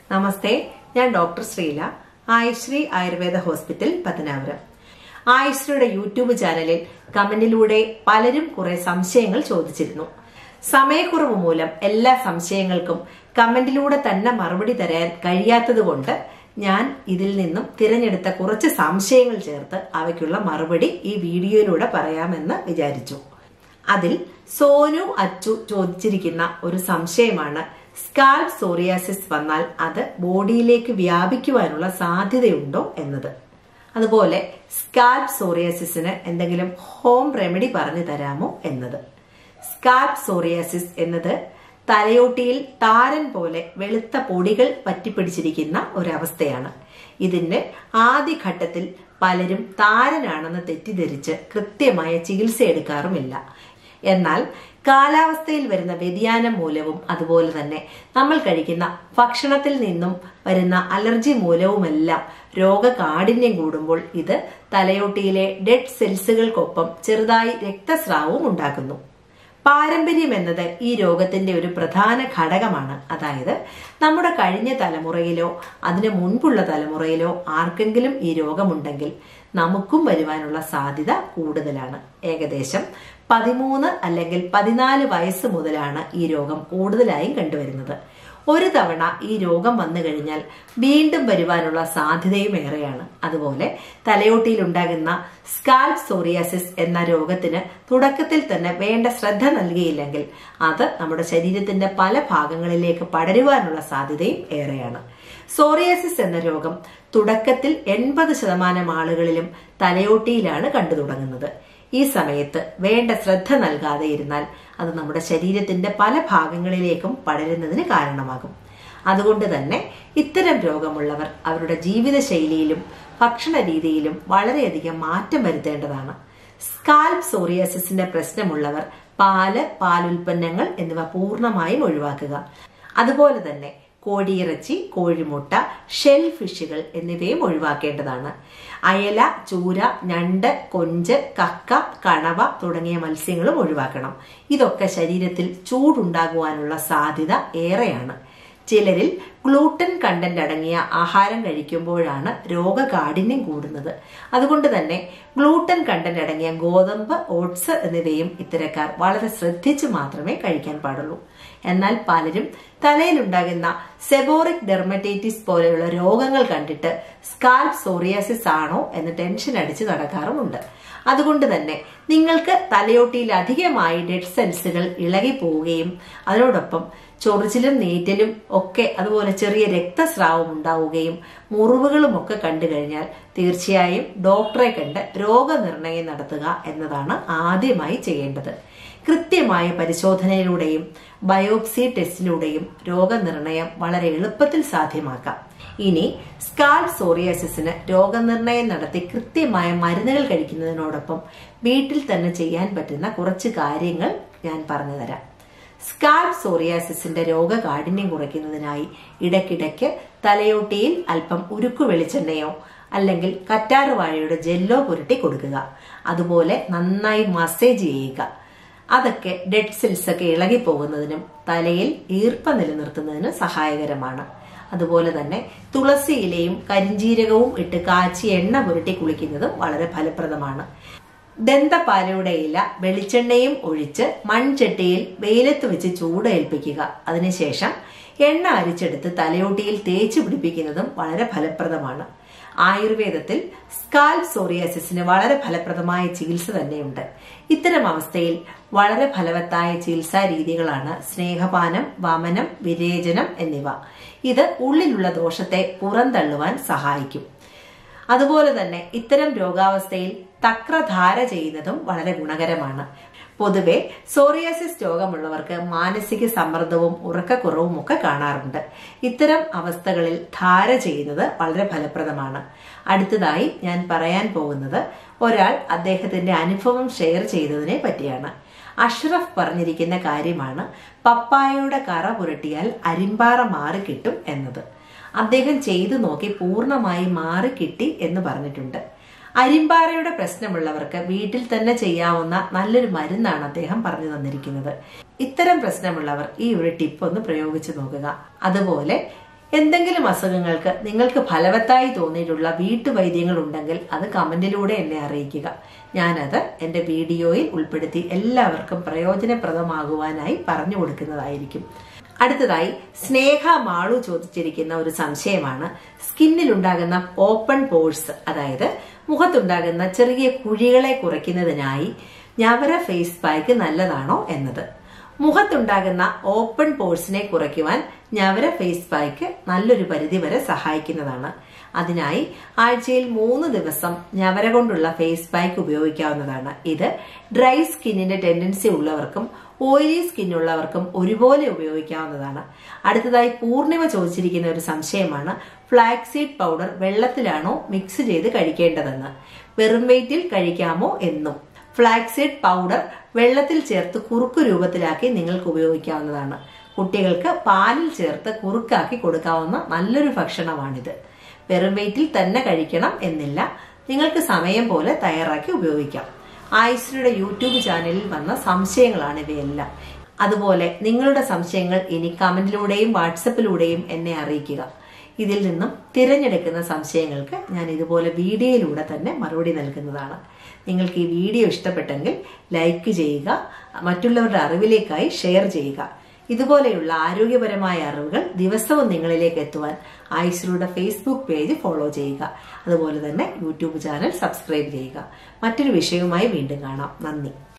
നമസ്തേ ഞാൻ doctor Sreela Ayushree Ayurveda hospital Pathanapuram ആയുശ്രീയുടെ YouTube ചാനലിൽ കമന്റിലൂടെ പലരും കുറെ സംശയങ്ങൾ ചോദിച്ചിരുന്നു സമയക്കുറവ് മൂലം എല്ലാ സംശയങ്ങൾക്കും കമന്റിലൂടെ തന്നെ മറുപടി തരാൻ കഴിയാത്തതുകൊണ്ട് ഞാൻ ഇതിൽ നിന്നും തിരഞ്ഞെടുത്ത കുറച്ച് സംശയങ്ങൾ ചേർത്ത് അവയ്ക്കുള്ള മറുപടി ഈ വീഡിയോയിലൂടെ പറയാമെന്ന് വിചാരിച്ചു അതിൽ സോനു അച്ചു ചോദിച്ചിരിക്കുന്ന ഒരു സംശയമാണ് സ്കാൽപ് സോറിയാസിസ് വന്നാൽ അത് ബോഡിയിലേക്ക് വ്യാപിക്കുവാനുള്ള സാധ്യതയുണ്ടോ എന്നത് അതുപോലെ സ്കാൽപ് സോറിയാസിസിന് എന്തെങ്കിലും ഹോം റെമഡി പറഞ്ഞു തരാമോ എന്നത് സ്കാൽപ് സോറിയാസിസ് എന്നത് തലയോട്ടിയിൽ താരൻ പോലെ വെളുത്ത പൊടികൾ പറ്റിപ്പിടിച്ചിരിക്കുന്ന ഒരവസ്ഥയാണ് ഇതിന്റെ ആദ്യഘട്ടത്തിൽ പലരും താരനാണെന്ന് തെറ്റിദ്ധരിച്ച് കൃത്യമായ ചികിത്സ എടുക്കാറുമില്ല എന്നാൽ കാലാവസ്ഥയിൽ വരുന്ന വ്യതിയാനം മൂലവും അതുപോലെ തന്നെ നമ്മൾ കഴിക്കുന്ന ഭക്ഷണത്തിൽ നിന്നും വരുന്ന അലർജി മൂലവുമെല്ലാം രോഗകാഠിന്യം കൂടുമ്പോൾ ഇത് തലയോട്ടിയിലെ ഡെഡ് സെൽസുകൾക്കൊപ്പം ചെറുതായി രക്തസ്രാവവും ഉണ്ടാക്കുന്നു പാരമ്പര്യം എന്നത് ഈ രോഗത്തിന്റെ ഒരു പ്രധാന ഘടകമാണ് അതായത് നമ്മുടെ കഴിഞ്ഞ തലമുറയിലോ അതിനു മുൻപുള്ള തലമുറയിലോ ആർക്കെങ്കിലും ഈ രോഗമുണ്ടെങ്കിൽ നമുക്കും വരുവാനുള്ള സാധ്യത കൂടുതലാണ് ഏകദേശം പതിമൂന്ന് അല്ലെങ്കിൽ പതിനാല് വയസ്സ് മുതലാണ് ഈ രോഗം കൂടുതലായും കണ്ടുവരുന്നത് ഒരു തവണ ഈ രോഗം വന്നു കഴിഞ്ഞാൽ വീണ്ടും വരുവാനുള്ള സാധ്യതയും ഏറെയാണ് അതുപോലെ തലയോട്ടിയിൽ ഉണ്ടാകുന്ന സ്കാൽപ് സോറിയാസിസ് എന്ന രോഗത്തിന് തുടക്കത്തിൽ തന്നെ വേണ്ട ശ്രദ്ധ നൽകിയില്ലെങ്കിൽ അത് നമ്മുടെ ശരീരത്തിന്റെ പല ഭാഗങ്ങളിലേക്ക് പടരുവാനുള്ള സാധ്യതയും ഏറെയാണ് സോറിയാസിസ് എന്ന രോഗം തുടക്കത്തിൽ എൺപത് ശതമാനം ആളുകളിലും തലയോട്ടിയിലാണ് കണ്ടു തുടങ്ങുന്നത് ഈ സമയത്ത് വേണ്ട ശ്രദ്ധ നൽകാതെ ഇരുന്നാൽ അത് നമ്മുടെ ശരീരത്തിന്റെ പല ഭാഗങ്ങളിലേക്കും പടരുന്നതിന് കാരണമാകും അതുകൊണ്ട് തന്നെ ഇത്തരം രോഗമുള്ളവർ അവരുടെ ജീവിതശൈലിയിലും ഭക്ഷണ രീതിയിലും വളരെയധികം മാറ്റം വരുത്തേണ്ടതാണ് സ്കാൽപ് സോറിയാസിസിന്റെ പ്രശ്നമുള്ളവർ പാല് പാലുൽപ്പന്നങ്ങൾ എന്നിവ പൂർണ്ണമായും ഒഴിവാക്കുക അതുപോലെ തന്നെ കോഴിയിറച്ചി കോഴിമുട്ട ഷെൽ ഫിഷുകൾ എന്നിവയും ഒഴിവാക്കേണ്ടതാണ് അയല ചൂര ഞണ്ട് കൊഞ്ച് കക്ക കണവ തുടങ്ങിയ മത്സ്യങ്ങളും ഒഴിവാക്കണം ഇതൊക്കെ ശരീരത്തിൽ ചൂടുണ്ടാകുവാനുള്ള സാധ്യത ഏറെയാണ് ചിലരിൽ ഗ്ലൂട്ടൻ കണ്ടന്റ് അടങ്ങിയ ആഹാരം കഴിക്കുമ്പോഴാണ് രോഗകാഠിന്യം കൂടുന്നത് അതുകൊണ്ട് തന്നെ ഗ്ലൂട്ടൻ കണ്ടന്റ് അടങ്ങിയ ഗോതമ്പ് ഓട്സ് എന്നിവയും ഇത്തരക്കാർ വളരെ ശ്രദ്ധിച്ചു മാത്രമേ കഴിക്കാൻ പാടുള്ളൂ എന്നാൽ പലരും തലയിലുണ്ടാകുന്ന സെബോറിക് ഡെർമറ്റൈറ്റിസ് പോലെയുള്ള രോഗങ്ങൾ കണ്ടിട്ട് സ്കാൽപ് സോറിയാസിസ് ആണോ എന്ന് ടെൻഷൻ അടിച്ച് നടക്കാറുമുണ്ട് അതുകൊണ്ട് തന്നെ നിങ്ങൾക്ക് തലയോട്ടിയിൽ അധികമായി ഡെഡ് സെൽസുകൾ ഇളകി പോവുകയും അതിനോടൊപ്പം ചൊറിച്ചിലും നീറ്റലും ഒക്കെ അതുപോലെ ചെറിയ രക്തസ്രാവം ഉണ്ടാവുകയും മുറിവുകളും ഒക്കെ കണ്ടു കഴിഞ്ഞാൽ തീർച്ചയായും ഡോക്ടറെ കണ്ട് രോഗനിർണയം നടത്തുക എന്നതാണ് ആദ്യമായി ചെയ്യേണ്ടത് കൃത്യമായ പരിശോധനയിലൂടെയും ബയോപ്സി ടെസ്റ്റിലൂടെയും രോഗനിർണയം വളരെ എളുപ്പത്തിൽ സാധ്യമാക്കാം ഇനി സ്കാൽപ് സോറിയാസിസിന് രോഗനിർണയം നടത്തി കൃത്യമായ മരുന്നുകൾ കഴിക്കുന്നതിനോടൊപ്പം വീട്ടിൽ തന്നെ ചെയ്യാൻ പറ്റുന്ന കുറച്ച് കാര്യങ്ങൾ ഞാൻ പറഞ്ഞു തരാം സ്കാൽപ് സോറിയാസിസിന്റെ രോഗകാഠിന്യം കുറയ്ക്കുന്നതിനായി ഇടയ്ക്കിടയ്ക്ക് തലയോട്ടിയിൽ അല്പം ഉരുക്കു വെളിച്ചെണ്ണയോ അല്ലെങ്കിൽ കറ്റാറുവാഴയുടെ ജെല്ലോ പുരട്ടി കൊടുക്കുക അതുപോലെ നന്നായി മസാജ് ചെയ്യുക അതൊക്കെ ഡെഡ് സെൽസ് ഒക്കെ ഇളകി പോകുന്നതിനും തലയിൽ ഈർപ്പം നിലനിർത്തുന്നതിനും സഹായകരമാണ് അതുപോലെ തന്നെ തുളസി ഇലയും കരിഞ്ജീരകവും ഇട്ട് കാച്ചി എണ്ണ പുരട്ടി കുളിക്കുന്നതും വളരെ ഫലപ്രദമാണ് ദന്തപാലയുടെ ഇല വെളിച്ചെണ്ണയും ഒഴിച്ച് മൺചട്ടിയിൽ വെയിലത്ത് വെച്ച് ചൂടേൽപ്പിക്കുക അതിനുശേഷം എണ്ണ അരിച്ചെടുത്ത് തലയോട്ടിയിൽ തേച്ച് പിടിപ്പിക്കുന്നതും വളരെ ഫലപ്രദമാണ് ആയുർവേദത്തിൽ സ്കാൽപ് സോറിയാസിസിന് വളരെ ഫലപ്രദമായ ചികിത്സ തന്നെയുണ്ട് ഇത്തരം അവസ്ഥയിൽ വളരെ ഫലവത്തായ ചികിത്സാ രീതികളാണ് സ്നേഹപാനം വമനം വിരേചനം എന്നിവ ഇത് ഉള്ളിലുള്ള ദോഷത്തെ പുറന്തള്ളുവാൻ സഹായിക്കും അതുപോലെ തന്നെ ഇത്തരം രോഗാവസ്ഥയിൽ തക്രധാര ചെയ്യുന്നതും വളരെ ഗുണകരമാണ് പൊതുവെ സോറിയാസിസ് രോഗമുള്ളവർക്ക് മാനസിക സമ്മർദ്ദവും ഉറക്കക്കുറവും ഒക്കെ കാണാറുണ്ട് ഇത്തരം അവസ്ഥകളിൽ ധാര ചെയ്യുന്നത് വളരെ ഫലപ്രദമാണ് അടുത്തതായി ഞാൻ പറയാൻ പോകുന്നത് ഒരാൾ അദ്ദേഹത്തിന്റെ അനുഭവം ഷെയർ ചെയ്തതിനെ പറ്റിയാണ് അഷ്റഫ് പറഞ്ഞിരിക്കുന്ന കാര്യമാണ് പപ്പായയുടെ കറ പുരട്ടിയാൽ അരിമ്പാറ മാറിക്കിട്ടും എന്നത് അദ്ദേഹം ചെയ്തു നോക്കി പൂർണ്ണമായി മാറിക്കിട്ടി എന്ന് പറഞ്ഞിട്ടുണ്ട് അരിമ്പാറയുടെ പ്രശ്നമുള്ളവർക്ക് വീട്ടിൽ തന്നെ ചെയ്യാവുന്ന നല്ലൊരു മരുന്നാണ് അദ്ദേഹം പറഞ്ഞു തന്നിരിക്കുന്നത് ഇത്തരം പ്രശ്നമുള്ളവർ ഈ ഒരു ടിപ്പ് ഒന്ന് പ്രയോഗിച്ചു നോക്കുക അതുപോലെ എന്തെങ്കിലും അസുഖങ്ങൾക്ക് നിങ്ങൾക്ക് ഫലവത്തായി തോന്നിയിട്ടുള്ള വീട്ടുവൈദ്യങ്ങൾ ഉണ്ടെങ്കിൽ അത് കമന്റിലൂടെ എന്നെ അറിയിക്കുക ഞാനത് എൻ്റെ വീഡിയോയിൽ ഉൾപ്പെടുത്തി എല്ലാവർക്കും പ്രയോജനപ്രദമാകുവാനായി പറഞ്ഞു കൊടുക്കുന്നതായിരിക്കും അടുത്തതായി സ്നേഹ മാളു ചോദിച്ചിരിക്കുന്ന ഒരു സംശയമാണ് സ്കിന്നിൽ ഉണ്ടാകുന്ന ഓപ്പൺ പോഴ്സ് അതായത് മുഖത്തുണ്ടാകുന്ന ചെറിയ കുഴികളെ കുറയ്ക്കുന്നതിനായി ഞവര ഫേസ് പാക്ക് നല്ലതാണോ എന്നത് മുഖത്തുണ്ടാകുന്ന ഓപ്പൺ പോഴ്സിനെ കുറയ്ക്കുവാൻ ഞവര ഫേസ് പാക്ക് നല്ലൊരു പരിധിവരെ സഹായിക്കുന്നതാണ് അതിനായി ആഴ്ചയിൽ മൂന്ന് ദിവസം ഞവര കൊണ്ടുള്ള ഫേസ് പാക്ക് ഉപയോഗിക്കാവുന്നതാണ് ഇത് ഡ്രൈ സ്കിന്നിന്റെ ടെൻഡൻസി ഉള്ളവർക്കും ഓയിലി സ്കിൻ ഉള്ളവർക്കും ഒരുപോലെ ഉപയോഗിക്കാവുന്നതാണ് അടുത്തതായി പൂർണിമ ചോദിച്ചിരിക്കുന്ന ഒരു സംശയമാണ് ഫ്ലാക്സീഡ് പൗഡർ വെള്ളത്തിലാണോ മിക്സ് ചെയ്ത് കഴിക്കേണ്ടതെന്ന് വെറും വെയിറ്റിൽ കഴിക്കാമോ എന്നും ഫ്ലാക്സീഡ് പൗഡർ വെള്ളത്തിൽ ചേർത്ത് കുറുക്ക് രൂപത്തിലാക്കി നിങ്ങൾക്ക് ഉപയോഗിക്കാവുന്നതാണ് കുട്ടികൾക്ക് പാലിൽ ചേർത്ത് കുറുക്കാക്കി കൊടുക്കാവുന്ന നല്ലൊരു ഭക്ഷണമാണിത് വെറും വെയിറ്റിൽ തന്നെ കഴിക്കണം എന്നില്ല നിങ്ങൾക്ക് സമയം പോലെ തയ്യാറാക്കി ഉപയോഗിക്കാം ആയുശ്രീയുടെ യൂട്യൂബ് ചാനലിൽ വന്ന സംശയങ്ങളാണ് ഇവയെല്ലാം അതുപോലെ നിങ്ങളുടെ സംശയങ്ങൾ ഇനി കമന്റിലൂടെയും വാട്സപ്പിലൂടെയും എന്നെ അറിയിക്കുക ഇതിൽ നിന്നും തിരഞ്ഞെടുക്കുന്ന സംശയങ്ങൾക്ക് ഞാൻ ഇതുപോലെ വീഡിയോയിലൂടെ തന്നെ മറുപടി നൽകുന്നതാണ് നിങ്ങൾക്ക് ഈ വീഡിയോ ഇഷ്ടപ്പെട്ടെങ്കിൽ ലൈക്ക് ചെയ്യുക മറ്റുള്ളവരുടെ അറിവിലേക്കായി ഷെയർ ചെയ്യുക ഇതുപോലെയുള്ള ആരോഗ്യപരമായ അറിവുകൾ ദിവസവും നിങ്ങളിലേക്ക് എത്തുവാൻ ആയുശ്രീയുടെ ഫേസ്ബുക്ക് പേജ് ഫോളോ ചെയ്യുക അതുപോലെ തന്നെ യൂട്യൂബ് ചാനൽ സബ്സ്ക്രൈബ് ചെയ്യുക മറ്റൊരു വിഷയവുമായി വീണ്ടും കാണാം നന്ദി